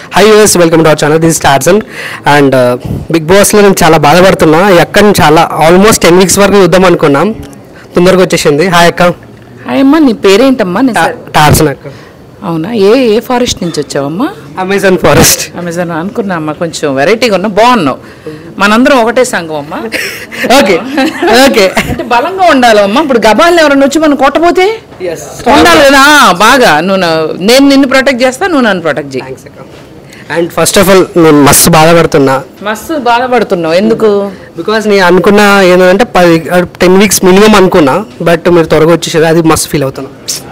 High us welcome to our channel this Tarzan and Bigg బాస్లో నేను చాలా బాధపడుతున్నా ఈ అక్కని చాలా ఆల్మోస్ట్ టెన్ వీక్స్ వరకు చూద్దాం అనుకున్నాం తొందరగా వచ్చేసింది హాయ్ అక్క హాయ్ అమ్మా నీ పేరేంటమ్మా నేను సరే- టార్జన్ అక్క అవునా ఏ ఏ ఫారెస్ట్ నుంచి వచ్చావమ్మా అమెజాన్ ఫారెస్ట్ అమెజాన్ అనుకున్నా అమ్మా కొంచెం వెరైటీగా ఉన్నా బాగున్నావు మనందరం ఒకటే సంఘం అమ్మా ఓకే ఓకే అంటే బలంగా ఉండాలమ్మా ఇప్పుడు గబాల్ని ఎవరైనా వచ్చి మనం కొట్టపోతే ఉండాలి కదా ఆ, బాగా నువ్వు నా- నేను నిన్ను ప్రొటెక్ట్ చేస్తా నువ్వు నన్ను ప్రొటెక్ట్ చేయి థ్యాంక్స్ అక్క అండ్ ఫస్ట్ ఆఫ్ ఆల్ నేను మస్తు బాధపడుతున్నా మస్తు బాధపడుతున్నావు ఎందుకు బికాస్ నేను అనుకున్న ఏంటంటే పది టెన్ వీక్స్ మినిమం అనుకున్నా బట్ మీరు త్వరగా వచ్చేసేది అది మస్తు ఫీల్ అవుతున్నా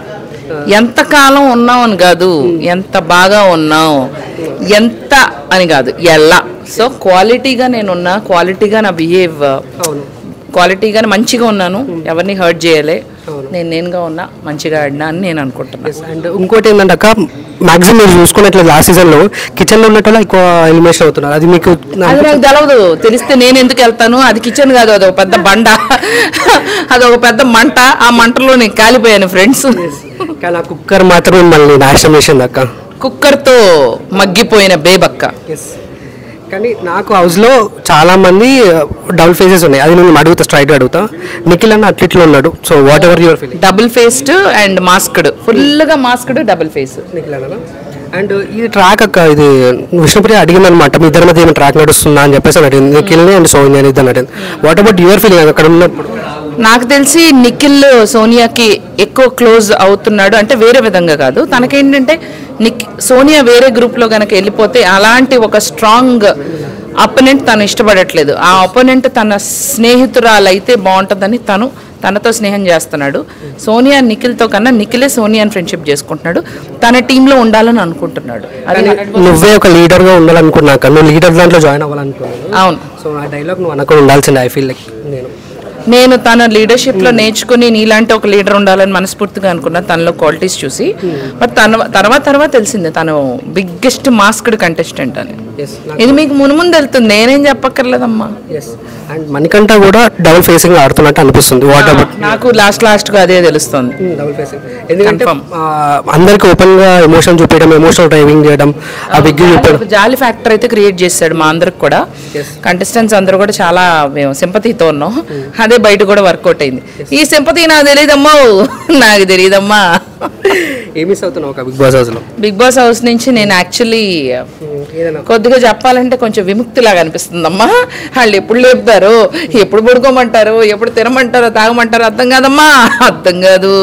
ఎంత కాలం ఉన్నావు అని కాదు ఎంత బాగా ఉన్నావు ఎంత అని కాదు ఎలా సో క్వాలిటీగా నేనున్నా క్వాలిటీగా నా బిహేవ్ అవును క్వాలిటీగా మంచిగా ఉన్నాను ఎవరిని హర్ట్ చేయలే అవును. నేను నేనుగా ఉన్నా మంచిగా ఆడినా అని నేను అనుకుంటున్నాను అండ్ ఇంకోటి ఏంటంటే అక్క మాక్సిమం మీరు చూసుకున్నట్లు లాస్ట్ సీజన్లో కిచెన్లో ఉన్నట్టు ఎక్కువ ఎలిమినేషన్ అవుతున్నారు అది మీకు అది నాకు తెలవదు తెలిస్తే నేను ఎందుకు వెళ్తాను అది కిచెన్ కాదు అది ఒక పెద్ద బండ అది ఒక పెద్ద మంట ఆ మంటలో నేను కాలిపోయాను ఫ్రెండ్స్ కానీ ఆ కుక్కర్ మాత్రం మిమ్మల్ని నాశనం చేసింది అక్క కుక్కర్తో మగ్గిపోయిన బేబక్క కానీ నాకు హౌస్లో చాలా మంది డబుల్ ఫేసెస్ ఉన్నాయి అది నేను అడుగుతా స్ట్రైట్ అడుగుతా నిఖిల్ అన్న అట్లిట్లో ఉన్నాడు so whatever your feeling double faced and masked ఫుల్గా మాస్క్డ్ డబుల్ ఫేస్ నిఖిల్ అన్న అండ్ ఇది ట్రాక్ అక్క ఇది విష్ణుప్రియ అడిగింది అనమాట మీ ఇద్దరి మధ్య ఏమైనా ట్రాక్ నడుస్తుందా అని చెప్పేసి అని అడిగింది నిఖిల్ని అండ్ సోనియా అని ఇద్దరు అడిగింది వాట్ అబౌట్ యువర్ ఫీలింగ్ అక్కడ ఉన్నప్పుడు నాకు తెలిసి నిఖిల్ సోనియాకి ఎక్కువ క్లోజ్ అవుతున్నాడు అంటే వేరే విధంగా కాదు తనకేంటంటే నిక్ సోనియా వేరే గ్రూప్లో కనుక వెళ్ళిపోతే అలాంటి ఒక స్ట్రాంగ్ అపోనెంట్ తను ఇష్టపడట్లేదు ఆ అపోనెంట్ తన స్నేహితురాలైతే బాగుంటుందని తను తనతో స్నేహం చేస్తున్నాడు సోనియా నిఖిల్తో కన్నా నిఖిలే సోనియాని ఫ్రెండ్షిప్ చేసుకుంటున్నాడు తన టీంలో ఉండాలని అనుకుంటున్నాడు అది నువ్వే ఒక లీడర్గా ఉండాలనుకున్నాక నువ్వు లీడర్ దాంట్లో జాయిన్ అవ్వాలనుకున్నాను అవును సో ఆ డైలాగ్ నువ్వు అనుకుని ఉండాల్సిందే ఐ ఫీల్ లైక్ నేను నేను తన లీడర్షిప్ లో నేర్చుకుని నీలాంటి ఒక లీడర్ ఉండాలని మనస్ఫూర్తిగా అనుకున్నా తనలో క్వాలిటీస్ చూసి బట్ తన తర్వాత తర్వాత తెలిసింది తను బిగ్గెస్ట్ మాస్క్డ్ కంటెస్టెంట్ అని ఎస్ ఇది మీకు మునుముందు వెళ్తుంది నేనేం చెప్పక్కర్లేదమ్మా ఎస్ అండ్ మణికంఠ కూడా డబుల్ ఫేసింగ్ ఆడుతున్నట్టు అనిపిస్తుంది వాట్ అబౌట్ నాకు లాస్ట్ లాస్ట్ గా అదే తెలుస్తుంది డబుల్ ఫేసింగ్ ఎందుకంటే Confirm. ఆ, అందరికి ఓపెన్ గా ఎమోషన్ చూపించడం ఎమోషనల్ డ్రైవింగ్ చేయడం ఆ బిగ్ చూపించడం ఒక జాలి ఫ్యాక్టర్ అయితే క్రియేట్ చేశాడు మా అందరికి కూడా Yes. కంటెస్టెంట్స్ అందరూ కూడా చాలా మేము సింపతితో ఉన్నాం అదే బయట కూడా వర్కౌట్ అయింది ఈ సింపతి నాకు తెలియదమ్మా నాకు తెలియదమ్మా ఏం మిస్ అవుతున్నావు ఒక బిగ్ బాస్ హౌస్ లో బిగ్ బాస్ హౌస్ నుంచి నేను యాక్చువల్లీ ఏదైనా కొద్దిగా చెప్పాలంటే కొంచెం విముక్తిలాగా అనిపిస్తుందమ్మా వాళ్ళు ఎప్పుడు లేపుతారు ఎప్పుడు పడుకోమంటారు ఎప్పుడు తినమంటారో తాగమంటారో అర్థం కాదమ్మా అర్థం కాదు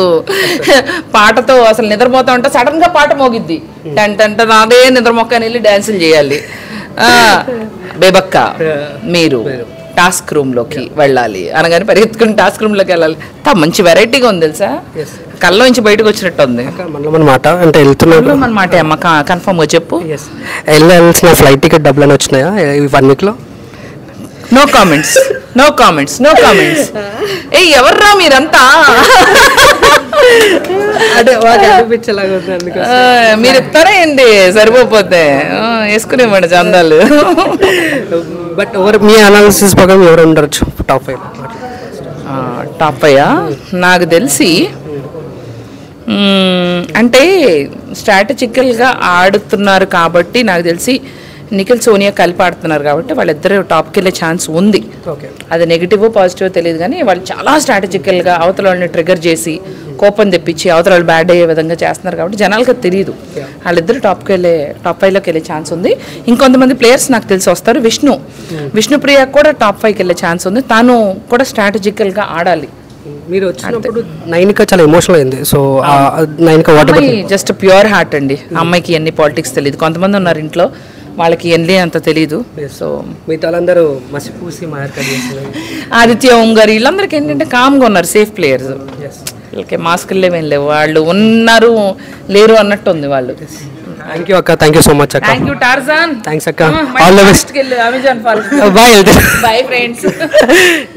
పాటతో అసలు నిద్రపోతా ఉంటే సడన్ గా పాట మోగిద్ది టంట అదే నిద్రమొక్క వెళ్ళి డాన్సులు చేయాలి ఆ, బేబక్క మీరు టాస్క్ రూమ్ లోకి వెళ్ళాలి అనగానే పరిగెత్తుకుని టాస్క్ రూమ్ లోకి వెళ్ళాలి తా మంచి వెరైటీగా ఉంది తెలుసా Yes. కళ్ళలోంచి బయటకు వచ్చినట్టు ఉంది మనలో మన మాట అంటే వెళ్తున్నాడు మన మాట అమ్మ కన్ఫర్మ్ గా చెప్పు ఎస్ వెళ్ళాల్సిన ఫ్లైట్ టికెట్ డబ్బులు అని వచ్చినాయా ఈ వన్ వీక్ లో no comments no comments no comments ఏ ఎవర్రా మీరంతా అంటే మాకు అనిపించేలాగా ఉంది అందుకే ఆ, మీరు ఇస్తారా ఏంటి సరిపోతే ఆ, వేసుకునేవ్వండి చందాలు బట్ ఎవరు మీ అనాలిసిస్ ప్రకారం ఎవరు ఉండొచ్చు టాప్ ఫైవ్ ఆ, టాప్ అయ్యా నాకు తెలిసి మ్మ్, అంటే స్ట్రాటజికల్గా ఆడుతున్నారు కాబట్టి నాకు తెలిసి నిఖిల్ సోనియా కలిపి ఆడుతున్నారు కాబట్టి వాళ్ళిద్దరు టాప్కి వెళ్ళే ఛాన్స్ ఉంది ఓకే అది నెగిటివ్ పాజిటివ్ తెలియదు కానీ వాళ్ళు చాలా స్ట్రాటజికల్గా అవతల వాళ్ళని ట్రిగర్ చేసి కోపం తెప్పించి అవతల వాళ్ళు బ్యాడ్ అయ్యే విధంగా చేస్తున్నారు కాబట్టి జనాలకు అది తెలియదు వాళ్ళిద్దరు టాప్కి వెళ్ళే టాప్ ఫైవ్లోకి వెళ్ళే ఛాన్స్ ఉంది ఇంకొంతమంది ప్లేయర్స్ నాకు తెలిసి వస్తారు విష్ణు విష్ణుప్రియ కూడా టాప్ ఫైవ్కి వెళ్ళే ఛాన్స్ ఉంది తాను కూడా స్ట్రాటజికల్గా ఆడాలి మీరు వచ్చినప్పుడు నైన్కా చాలా ఎమోషనల్ అయింది సో నైన్కా వాట్ అమ్మాయి జస్ట్ ప్యూర్ హార్ట్ అండి ఆ అమ్మాయికి ఎన్ని పాలిటిక్స్ తెలియదు కొంతమంది ఉన్నారు ఇంట్లో వాళ్ళకి ఎన్ని అంత తెలియదు సో మిగతా వాళ్ళందరూ మసిపూసి మార్కెట్ చేస్తున్నారు ఆదిత్య ఓంగారు వీళ్ళందరికీ ఏంటంటే కామ్గా ఉన్నారు సేఫ్ ప్లేయర్స్ వీళ్ళకి మాస్కులు లేవేం లేవు వాళ్ళు ఉన్నారు లేరు అన్నట్టు ఉంది వాళ్ళు థ్యాంక్ యూ అక్క థ్యాంక్ యూ సో మచ్ అక్క థ్యాంక్ యూ టార్జాన్ థ్యాంక్స్ అక్క all the best Amazon fall boy bye friends